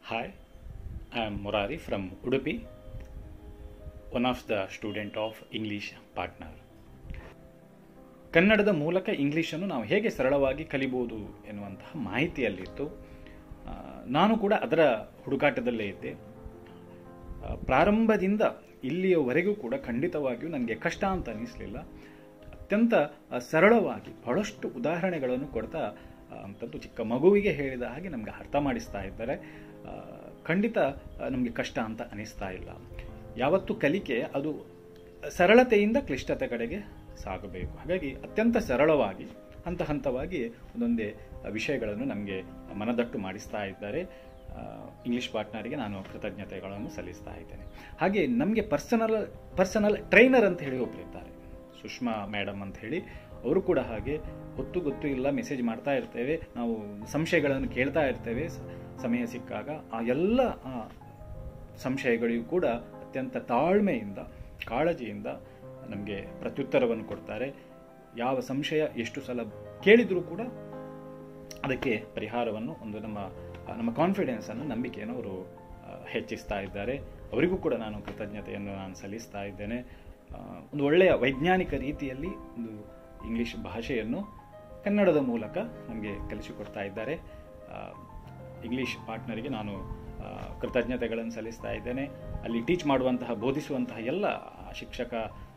Hi, I am Murari from Udupi, one of the student of English partner. ಕನ್ನಡದ ಮೂಲಕ ಇಂಗ್ಲೀಷನ್ನು ನಾವು ಹೇಗೆ ಸರಳವಾಗಿ ಕಲಿಬೋದು ಎನ್ನುವಂತಹ ಮಾಹಿತಿಯಲ್ಲಿತ್ತು ಆ, ನಾನು ಕೂಡ ಅದರ ಹುಡುಕಾಟದಲ್ಲೇ ಇದ್ದೆ ಆ, ಪ್ರಾರಂಭದಿಂದ ಇಲ್ಲಿಯವರೆಗೂ ಕೂಡ ಖಂಡಿತವಾಗಿಯೂ ನನಗೆ ಕಷ್ಟ ಅಂತ ಅನಿಸಲಿಲ್ಲ ಅತ್ಯಂತ ಆ, ಸರಳವಾಗಿ ಬಹಳಷ್ಟು ಉದಾಹರಣೆಗಳನ್ನು ಕೊಡ್ತಾ ಆ, ಅಂತದ್ದು ಚಿಕ್ಕ ಮಗುವಿಗೆ ಹೇಳಿದ ಹಾಗೆ ನಮಗೆ ಅರ್ಥ ಮಾಡಿಸ್ತಾ ಇದ್ದಾರೆ ಆ, ಖಂಡಿತ ನಮಗೆ ಕಷ್ಟ ಅಂತ ಅನಿಸ್ತಾ ಇಲ್ಲ ಯಾವತ್ತು ಕಲಿಕೆ ಅದು ಸರಳತೆಯಿಂದ ಕ್ಲಿಷ್ಟತೆ ಕಡೆಗೆ ಸಾಗಬೇಕು ಹಾಗಾಗಿ ಅತ್ಯಂತ ಸರಳವಾಗಿ ಹಂತ ಹಂತವಾಗಿ ಒಂದೊಂದೇ ವಿಷಯಗಳನ್ನು ನಮಗೆ ಮನದಟ್ಟು ಮಾಡಿಸ್ತಾ ಇದ್ದಾರೆ ಆ, ಇಂಗ್ಲಿಷ್ ಪಾರ್ಟ್ನರಿಗೆ ನಾನು ಕೃತಜ್ಞತೆಗಳನ್ನು ಸಲ್ಲಿಸ್ತಾ ಇದ್ದೇನೆ ಹಾಗೆ ನಮಗೆ ಪರ್ಸನಲ್ ಪರ್ಸನಲ್ ಟ್ರೈನರ್ ಅಂತ ಹೇಳಿ ಒಬ್ಬರಿದ್ದಾರೆ ಸುಷ್ಮಾ ಮೇಡಮ್ ಅಂತ ಹೇಳಿ ಅವರು ಕೂಡ ಹಾಗೆ ಗೊತ್ತು ಗೊತ್ತು ಇಲ್ಲ ಮೆಸೇಜ್ ಮಾಡ್ತಾ ಇರ್ತೇವೆ ನಾವು ಸಂಶಯಗಳನ್ನು ಕೇಳ್ತಾ ಇರ್ತೇವೆ ಸ- ಸಮಯ ಸಿಕ್ಕಾಗ ಆ ಎಲ್ಲ ಆ, ಸಂಶಯಗಳಿಗೂ ಕೂಡ ಅತ್ಯಂತ ತಾಳ್ಮೆಯಿಂದ ಕಾಳಜಿಯಿಂದ ನಮಗೆ ಪ್ರತ್ಯುತ್ತರವನ್ನು ಕೊಡ್ತಾರೆ ಯಾವ ಸಂಶಯ ಎಷ್ಟು ಸಲ ಕೇಳಿದರೂ ಕೂಡ ಅದಕ್ಕೆ ಪರಿಹಾರವನ್ನು ಒಂದು ನಮ್ಮ ನಮ್ಮ ಕಾನ್ಫಿಡೆನ್ಸನ್ನು ನಂಬಿಕೆಯನ್ನು ಅವರು ಆ, ಹೆಚ್ಚಿಸ್ತಾ ಇದ್ದಾರೆ ಅವರಿಗೂ ಕೂಡ ನಾನು ಕೃತಜ್ಞತೆಯನ್ನು ನಾನು ಸಲ್ಲಿಸ್ತಾ ಇದ್ದೇನೆ ಆ, ಒಂದು ಒಳ್ಳೆಯ ವೈಜ್ಞಾನಿಕ ರೀತಿಯಲ್ಲಿ ಒಂದು ಇಂಗ್ಲಿಷ್ ಭಾಷೆಯನ್ನು ಕನ್ನಡದ ಮೂಲಕ ನಮಗೆ ಕಲಿಸಿಕೊಡ್ತಾ ಇದ್ದಾರೆ ಆ, ಇಂಗ್ಲಿಷ್ ಪಾರ್ಟ್ನರಿಗೆ ನಾನು ಆ, ಕೃತಜ್ಞತೆಗಳನ್ನು ಸಲ್ಲಿಸ್ತಾ ಇದ್ದೇನೆ ಅಲ್ಲಿ ಟೀಚ್ ಮಾಡುವಂತಹ ಬೋಧಿಸುವಂತಹ ಎಲ್ಲ ಶಿಕ್ಷಕ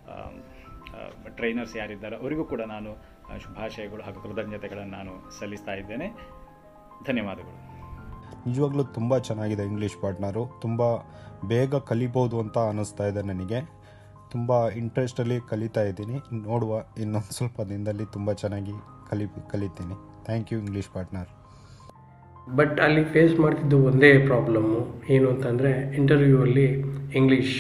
ಟ್ರೈನರ್ಸ್ ಯಾರಿದ್ದಾರೆ ಅವರಿಗೂ ಕೂಡ ನಾನು ಆ, ಶುಭಾಶಯಗಳು ಹಾಗೂ ಕೃತಜ್ಞತೆಗಳನ್ನು ನಾನು ಸಲ್ಲಿಸ್ತಾ ಇದ್ದೇನೆ ಧನ್ಯವಾದಗಳು ನಿಜವಾಗ್ಲೂ ತುಂಬ ಚೆನ್ನಾಗಿದೆ ಇಂಗ್ಲೀಷ್ ಪಾರ್ಟ್ನರು ತುಂಬ ಬೇಗ ಕಲಿಬೋದು ಅಂತ ಅನ್ನಿಸ್ತಾ ಇದೆ ನನಗೆ ತುಂಬ ಇಂಟ್ರೆಸ್ಟಲ್ಲಿ ಕಲಿತಾ ಇದ್ದೀನಿ ನೋಡುವ ಇನ್ನೊಂದು ಸ್ವಲ್ಪ ದಿನದಲ್ಲಿ ತುಂಬ ಚೆನ್ನಾಗಿ ಕಲಿ ಕಲಿತೀನಿ thank you English partner but ಅಲ್ಲಿ ಫೇಸ್ ಮಾಡ್ತಿದ್ದು ಒಂದೇ ಪ್ರಾಬ್ಲಮ್ಮು ಏನು ಅಂತಂದರೆ ಇಂಟರ್ವ್ಯೂ ಅಲ್ಲಿ ಇಂಗ್ಲೀಷ್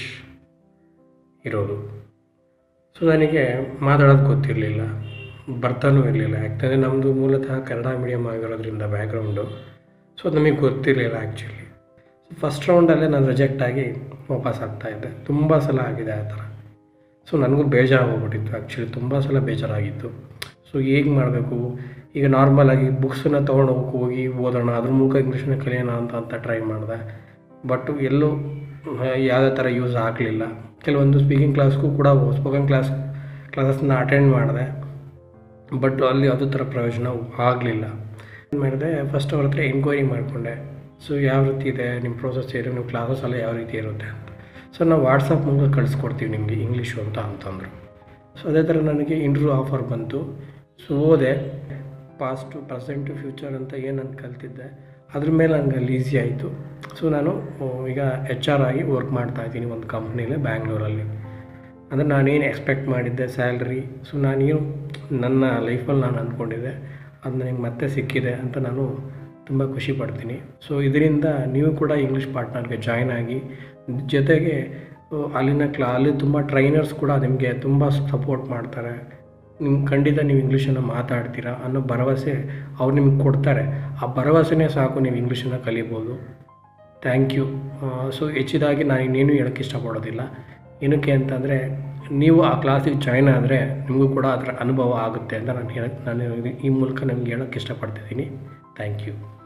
ಇರೋದು ಸೊ ನನಗೆ ಮಾತಾಡೋದು ಗೊತ್ತಿರಲಿಲ್ಲ ಬರ್ತಾನೂ ಇರಲಿಲ್ಲ ಯಾಕಂದರೆ ನಮ್ಮದು ಮೂಲತಃ ಕನ್ನಡ ಮೀಡಿಯಮ್ ಆಗಿರೋದ್ರಿಂದ ಬ್ಯಾಕ್ಗ್ರೌಂಡು ಸೊ ನಮಗೆ ಗೊತ್ತಿರಲಿಲ್ಲ ಆ್ಯಕ್ಚುಲಿ ಸೊ ಫಸ್ಟ್ ರೌಂಡಲ್ಲೇ ನಾನು ರಿಜೆಕ್ಟ್ ಆಗಿ ವಾಪಸ್ ಆಗ್ತಾಯಿದ್ದೆ ತುಂಬ ಸಲ ಆಗಿದೆ ಆ ಥರ ಸೊ ನನಗೂ ಬೇಜಾರಾಗೋಗ್ಬಿಟ್ಟಿತ್ತು ಆ್ಯಕ್ಚುಲಿ ತುಂಬ ಸಲ ಬೇಜಾರಾಗಿತ್ತು ಸೊ ಹೇಗೆ ಮಾಡಬೇಕು ಈಗ ನಾರ್ಮಲಾಗಿ ಬುಕ್ಸನ್ನ ತೊಗೊಂಡು ಹೋಗಿ ಹೋಗಿ ಓದೋಣ ಅದ್ರ ಮೂಲಕ ಇಂಗ್ಲೀಷನ್ನ ಕಲಿಯೋಣ ಅಂತ ಅಂತ ಟ್ರೈ ಮಾಡಿದೆ ಬಟ್ ಎಲ್ಲೂ ಆ, ಯಾವುದೇ ಥರ ಯೂಸ್ ಆಗಲಿಲ್ಲ ಕೆಲವೊಂದು ಸ್ಪೀಕಿಂಗ್ ಕ್ಲಾಸ್ಗೂ ಕೂಡ ಸ್ಪೋಕನ್ ಕ್ಲಾಸ್ ಕ್ಲಾಸಸ್ನ ಅಟೆಂಡ್ ಮಾಡಿದೆ ಬಟ್ ಅಲ್ಲಿ ಯಾವುದೇ ಥರ ಪ್ರಯೋಜನ ಆಗಲಿಲ್ಲ ಏನು ಮಾಡಿದೆ ಫಸ್ಟ್ ಅವ್ರ ಹತ್ರ ಎಂಕ್ವೈರಿ ಮಾಡಿಕೊಂಡೆ ಸೊ ಯಾವ ರೀತಿ ಇದೆ ನಿಮ್ಮ ಪ್ರೋಸೆಸ್ ಏನು ನಿಮ್ಮ ಕ್ಲಾಸಸ್ ಎಲ್ಲ ಯಾವ ರೀತಿ ಇರುತ್ತೆ ಅಂತ ಸೊ ನಾವು ವಾಟ್ಸಪ್ ಮೂಲಕ ಕಳಿಸ್ಕೊಡ್ತೀವಿ ನಿಮಗೆ ಇಂಗ್ಲೀಷು ಅಂತ ಅಂತಂದರು ಸೊ ಅದೇ ಥರ ನನಗೆ ಇಂಟರ್ವ್ಯೂ ಆಫರ್ ಬಂತು ಸೊ ಹೋದೆ ಪಾಸ್ಟು ಪ್ರೆಸೆಂಟು ಫ್ಯೂಚರ್ ಅಂತ ಏನು ನಾನು ಕಲ್ತಿದ್ದೆ ಅದ್ರ ಮೇಲೆ ನನಗೆ ಅಲ್ಲಿ ಈಸಿ ಆಯಿತು ಸೊ ನಾನು ಆ, ಈಗ ಎಚ್ ಆರ್ ಆಗಿ ವರ್ಕ್ ಮಾಡ್ತಾ ಇದ್ದೀನಿ ಒಂದು ಕಂಪ್ನಿಲೇ ಬ್ಯಾಂಗ್ಳೂರಲ್ಲಿ ಅಂದರೆ ನಾನೇನು ಎಕ್ಸ್ಪೆಕ್ಟ್ ಮಾಡಿದ್ದೆ ಸ್ಯಾಲ್ರಿ ಸೊ ನಾನೇನು ನನ್ನ ಲೈಫಲ್ಲಿ ನಾನು ಅಂದ್ಕೊಂಡಿದ್ದೆ ಅದು ನನಗೆ ಮತ್ತೆ ಸಿಕ್ಕಿದೆ ಅಂತ ನಾನು ತುಂಬ ಖುಷಿ ಪಡ್ತೀನಿ ಸೊ ಇದರಿಂದ ನೀವು ಕೂಡ ಇಂಗ್ಲೀಷ್ ಪಾರ್ಟ್ನರ್ಗೆ ಜಾಯ್ನ್ ಆಗಿ ಜೊತೆಗೆ ಆ, ಅಲ್ಲಿನ ಕ್ಲಾ ಅಲ್ಲಿ ತುಂಬ ಟ್ರೈನರ್ಸ್ ಕೂಡ ನಿಮಗೆ ತುಂಬ ಸಪೋರ್ಟ್ ಮಾಡ್ತಾರೆ ನಿಮ್ಮ ಖಂಡಿತ ನೀವು ಇಂಗ್ಲೀಷನ್ನು ಮಾತಾಡ್ತೀರಾ ಅನ್ನೋ ಭರವಸೆ ಅವ್ರು ನಿಮ್ಗೆ ಕೊಡ್ತಾರೆ ಆ ಭರವಸೆನೇ ಸಾಕು ನೀವು ಇಂಗ್ಲೀಷನ್ನು ಕಲಿಬೋದು ಥ್ಯಾಂಕ್ ಯು ಸೊ ಹೆಚ್ಚಿದಾಗಿ ನಾನು ಇನ್ನೇನು ಹೇಳೋಕ್ಕೆ ಇಷ್ಟಪಡೋದಿಲ್ಲ ಏನಕ್ಕೆ ಅಂತಂದರೆ ನೀವು ಆ ಕ್ಲಾಸಿಗೆ ಜಾಯ್ನ್ ಆದರೆ ನಿಮಗೂ ಕೂಡ ಅದರ ಅನುಭವ ಆಗುತ್ತೆ ಅಂತ ನಾನು ಹೇಳಕ್ಕೆ ನಾನು ಈ ಮೂಲಕ ನಿಮ್ಗೆ ಹೇಳೋಕ್ಕೆ ಇಷ್ಟಪಡ್ತಿದ್ದೀನಿ ಥ್ಯಾಂಕ್ ಯು